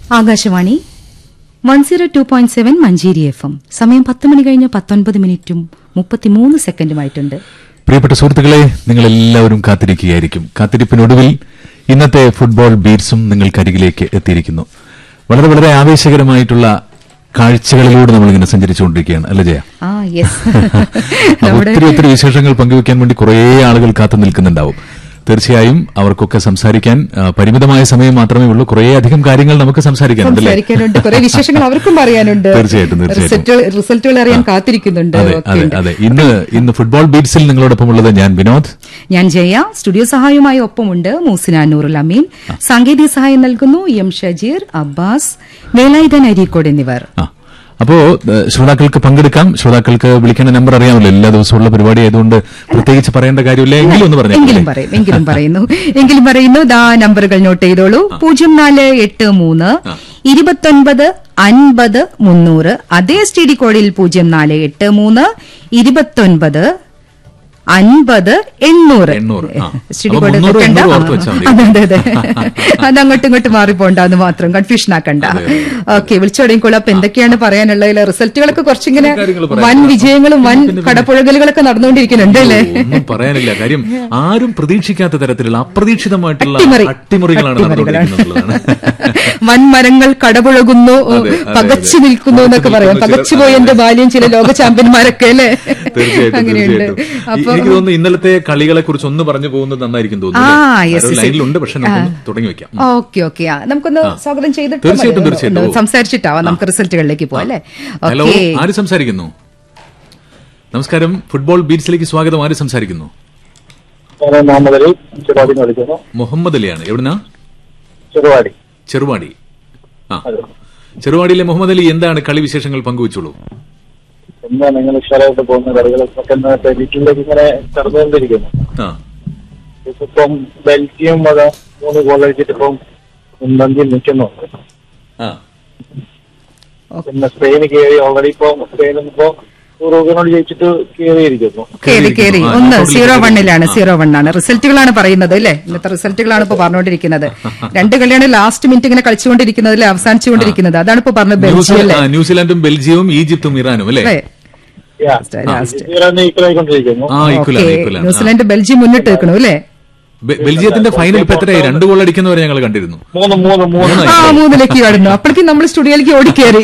Akashvani one zero two point seven Manjeri F M സമയം പത്ത് മണി കഴിഞ്ഞ് പത്തൊൻപത് മിനിറ്റും മുപ്പത്തിമൂന്ന് സെക്കൻഡുമായിട്ടുണ്ട് പ്രിയപ്പെട്ട സുഹൃത്തുക്കളെ നിങ്ങൾ എല്ലാവരും കാത്തിരിക്കുകയായിരിക്കും കാത്തിരിപ്പിനൊടുവിൽ ഇന്നത്തെ ഫുട്ബോൾ ബീറ്റ്സും നിങ്ങൾക്കരികിലേക്ക് എത്തിയിരിക്കുന്നു വളരെ വളരെ ആവേശകരമായിട്ടുള്ള കാഴ്ചകളിലൂടെ നമ്മളിങ്ങനെ സഞ്ചരിച്ചുകൊണ്ടിരിക്കുകയാണ് അല്ലേ ജയ ആ യെസ് അപ്പൊ നമ്മുടെ ഒത്തിരി ഒത്തിരി വിശേഷങ്ങൾ പങ്കുവെക്കാൻ വേണ്ടി കുറേ ആളുകൾ കാത്തു നിൽക്കുന്നുണ്ടാവും തീർച്ചയായും അവർക്കൊക്കെ സംസാരിക്കാൻ ആ, പരിമിതമായ സമയം മാത്രമേ ഉള്ളൂ കുറേ അധികം കാര്യങ്ങൾ നമുക്ക് സംസാരിക്കാനുണ്ട് അല്ലേ സംസാരിക്കാനുണ്ട് കുറെ വിശേഷങ്ങൾ അവർക്കും പറയാനുണ്ട് തീർച്ചയായിട്ടും, തീർച്ചയായിട്ടും. റിസൾട്ടുകൾ റിസൾട്ടുകൾ അറിയാൻ കാത്തിരിക്കുന്നുണ്ട് അതെ ഒക്കെ അതെ ഉണ്ട്. അതെ ഇന്ന് ഇന്ന് ഫുട്ബോൾ ബീറ്റ്സിൽ നിങ്ങളോടൊപ്പം ഉള്ളത് ഞാൻ വിനോദ് ഞാൻ ജയ സ്റ്റുഡിയോ സഹായവുമായി ഒപ്പമുണ്ട് മൂസിന നൂറുൽ അമീൻ സാങ്കേതിക സഹായം നൽകുന്നു എം ഷജീർ അബ്ബാസ് വേലായുധൻ അരീക്കോട് എന്നിവർ ആ അപ്പോ ഏഹ്, ശ്രോതാക്കൾക്ക് പങ്കെടുക്കാം ശ്രോതാക്കൾക്ക് വിളിക്കേണ്ട നമ്പർ അറിയാമല്ലോ എല്ലാ ദിവസവും ഉള്ള പരിപാടി ആയതുകൊണ്ട് പ്രത്യേകിച്ച് പറയേണ്ട കാര്യമില്ല എങ്കിലും ഒന്ന് പറഞ്ഞു എങ്കിലും പറയും എങ്കിലും പറയുന്നു എങ്കിലും പറയുന്നു ദാ നമ്പറുകൾ നോട്ട് ചെയ്തോളൂ പൂജ്യം നാല് എട്ട് മൂന്ന് ഇരുപത്തൊൻപത് അൻപത് മുന്നൂറ് അതേ എസ് ടി ഡി കോഡിൽ പൂജ്യം നാല് എട്ട് മൂന്ന് ഇരുപത്തൊൻപത് അൻപത് എണ്ണൂറ് എണ്ണൂറ്, ആ. എസ് ടി ഡി അപ്പൊ കോഡ് മുന്നൂറ്, തെറ്റണ്ട. എണ്ണൂറ് ആ, ഓർത്ത് വെച്ചാൽ മതി. അതെ അതെ അതെ അത് അങ്ങോട്ടും ഇങ്ങോട്ടും മാറിപ്പോണ്ടെന്ന് മാത്രം കൺഫ്യൂഷൻ ആക്കണ്ട അതെ, അതെ. ഓക്കെ വിളിച്ചു തുടങ്ങിക്കോളൂ അപ്പൊ എന്തൊക്കെയാണ് പറയാനുള്ളത് റിസൾട്ടുകളൊക്കെ കുറച്ചിങ്ങനെ കാര്യങ്ങൾ പറയാം. വൻ വിജയങ്ങളും വൻ കടപ്പുഴകലുകളൊക്കെ നടന്നുകൊണ്ടിരിക്കുന്നുണ്ട് അല്ലേ ഒന്നും പറയാനില്ല കാര്യം ആരും പ്രതീക്ഷിക്കാത്ത തരത്തിലുള്ള അപ്രതീക്ഷിതമായിട്ടുള്ള അട്ടിമറി. അട്ടിമറികളാണ് അട്ടിമറികളാണ്. നടന്നുകൊണ്ടിരിക്കുന്നതാണ് വൻമരങ്ങൾ കടപുഴകുന്നു അതെ, അതെ, പകച്ചു അതെ. നിൽക്കുന്നു എന്നൊക്കെ പകച്ചു പറയാം നിൽക്കുന്നു പകച്ചുപോയ ചില- എന്റെ ബാല്യം ചില ലോക ചാമ്പ്യന്മാരൊക്കെ അല്ലേ തീർച്ചയായിട്ടും അങ്ങനെയുണ്ട് തീർച്ചയായിട്ടും അപ്പൊ ഈ- എനിക്ക് തോന്നുന്നു ഇന്നലത്തെ കളികളെ കുറിച്ച് ഒന്ന് പറഞ്ഞു പോകുന്നത് നന്നായിരിക്കും ആ തോന്നുന്നു യെസ് ആരോ ലൈനിലുണ്ട് പക്ഷെ നമുക്കൊന്ന് തുടങ്ങി വെക്കാം ഓക്കെ ഓക്കെ നമുക്കൊന്ന് സ്വാഗതം ചെയ്തിട്ട് തീർച്ചയായിട്ടും, മതി. തീർച്ചയായിട്ടും. ഒന്ന് സംസാരിച്ചിട്ടാവാം നമുക്ക് റിസൾട്ടുകളിലേക്ക് പോവാം അല്ലേ ഹലോ ഓക്കെ ആര് സംസാരിക്കുന്നു നമസ്കാരം ഫുട്ബോൾ ബീറ്റ്സിലേക്ക് സ്വാഗതം ആര് സംസാരിക്കുന്നു ഞാൻ മുഹമ്മദ് അലി ചെറുവാടി എന്ന് വിളിക്കുന്നു മുഹമ്മദ് അലിയാണ് എവിടുന്നാ ചെറുവാടി ചെറുവാടി ആ അതെ ചെറുവാടിയിലെ മുഹമ്മദ് അലി എന്താണ് കളി വിശേഷങ്ങൾ പങ്കുവച്ചോളൂ എന്താ നിങ്ങൾ ഉഷാറായിട്ട് പോകുന്ന കളികളൊക്കെ ഇന്നത്തെ വീട്ടിലേക്ക് ഇങ്ങനെ കടന്നുകൊണ്ടിരിക്കുന്നു ആ ഇപ്പം ബെൽജിയം വക മൂന്ന് ഗോൾ അടിച്ചിട്ട് ഇപ്പം മുൻപന്തിയിൽ നിൽക്കുന്നുണ്ട് ആ പിന്നെ സ്പെയിന് കയറി ഓൾറെഡി ഇപ്പൊ സ്പെയിനും ഇപ്പോ ഉറുഗിനോട് ജയിച്ചിട്ട് കയറിയിരിക്കുന്നു കേറി കേറി ആ, ഒന്ന് ടോട്ടലി സീറോ കേറി. വണ്ണിലാണ് ആ. സീറോ വണ്ണാണ് റിസൾട്ടുകളാണ് പറയുന്നത് അല്ലേ ഇന്നത്തെ റിസൾട്ടുകളാണ് ഇപ്പൊ പറഞ്ഞുകൊണ്ടിരിക്കുന്നത് രണ്ട് കളിയാണ് ലാസ്റ്റ് മിനിറ്റ് ഇങ്ങനെ കളിച്ചുകൊണ്ടിരിക്കുന്നതിൽ അവസാനിച്ചുകൊണ്ടിരിക്കുന്നത് അതാണ് ഇപ്പൊ പറഞ്ഞത് ബെൽജിയം ന്യൂസില- അല്ലേ ആ, ന്യൂസിലാൻഡും ബെൽജിയവും ഈജിപ്തും ഇറാനും അല്ലേ അല്ലേ ലാസ്റ്റ് ഈക്വലായിക്കൊണ്ടിരിക്കുന്നു ആ ഈക്വലാണ് ഓക്കെ ഈക്വലാണ് ആ. ന്യൂസിലാൻഡ് ബെൽജിയം മുന്നിട്ട് നിൽക്കണു അല്ലേ ബെ- ബെൽജിയത്തിന്റെ ഫൈനൽ ഇപ്പൊ എത്രയായി രണ്ട് ഗോൾ അടിക്കുന്നവരെ ഞങ്ങൾ കണ്ടിരുന്നു മൂന്ന് മൂന്ന് മൂന്ന് ആ മൂന്നിലേക്ക് കടന്നു അപ്പോഴേക്കും നമ്മൾ സ്റ്റുഡിയോയിലേക്ക് ഓടിക്കേറി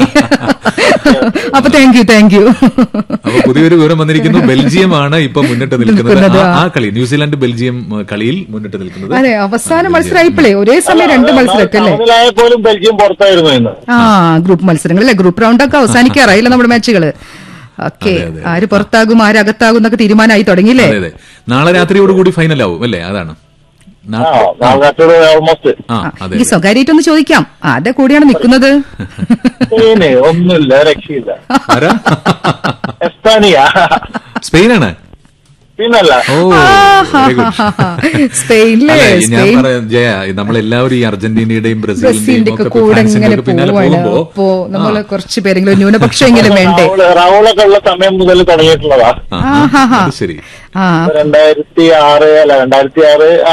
അപ്പൊ താങ്ക് യു താങ്ക് യു അപ്പൊ പുതിയൊരു വിവരം വന്നിരിക്കുന്നു ബെൽജിയമാണ് ഇപ്പൊ മുന്നിട്ട് നിൽക്കുന്നത് നിൽക്കുന്നത്, ആ- ആ. ആ കളി ന്യൂസിലാൻഡ് ബെൽജിയം ആ, കളിയിൽ മുന്നിട്ട് നിൽക്കുന്നത് അതെ അവസാന മത്സരമായിപ്പോഴേ ഒരേ സമയം രണ്ട് മത്സരമൊക്കെ അല്ലേ സമനിലായ പോലും ബെൽജിയം പുറത്തായിരുന്നു ഇന്ന് ആ ഗ്രൂപ്പ് മത്സരങ്ങൾ അല്ലേ ഗ്രൂപ്പ് റൗണ്ട് ഒക്കെ അവസാനിക്കാറായില്ല നമ്മുടെ മാച്ചുകള് ഓക്കെ അതെ, അതെ. ആര് പുറത്താകും ആര് അകത്താകും എന്നൊക്കെ തീരുമാനമായി തുടങ്ങിയില്ലേ അതെ അതെ നാളെ രാത്രിയോടുകൂടി ഫൈനൽ ആവും അല്ലേ അതാണ് നാ- ആ നാളെ ഓൾമോസ്റ്റ് ആ ആ, അതെ എനിക്ക് സ്വകാര്യമായിട്ടൊന്ന് ചോദിക്കാം ആരുടെ കൂടെയാണ് നിൽക്കുന്നത് സ്പെയിന് ഒന്നുമില്ല രക്ഷയില്ല ആരാ എസ്പാനിയ സ്പെയിനാണ് പിന്നല്ല ഓ very good. സ്പെയിനിലെ അല്ല, ഞാൻ സ്പെയിൻ പറയാം ജയ നമ്മളെല്ലാവരും ഈ അർജന്റീനയുടെയും ബ്രസീലിന്റെ ബ്രസീലിന്റെയും ഒക്കെ ഒക്കെ കൂടെ ഫാൻസിന്റെ ഇങ്ങനെ ഒക്കെ പിന്നാലെ പോവാണ് പോകുമ്പോ അപ്പോ നമ്മള് കുറച്ച് പേരെങ്കിലും ന്യൂനപക്ഷമെങ്കിലും വേണ്ടേ റൗള് റൗളൊക്കെ ഉള്ള സമയം മുതൽ തുടങ്ങിയിട്ടുള്ളതാ ആ, ആഹാഹാ. അത് ശരി ആ രണ്ടായിരത്തി ആറ് അല്ല രണ്ടായിരത്തി ആറ്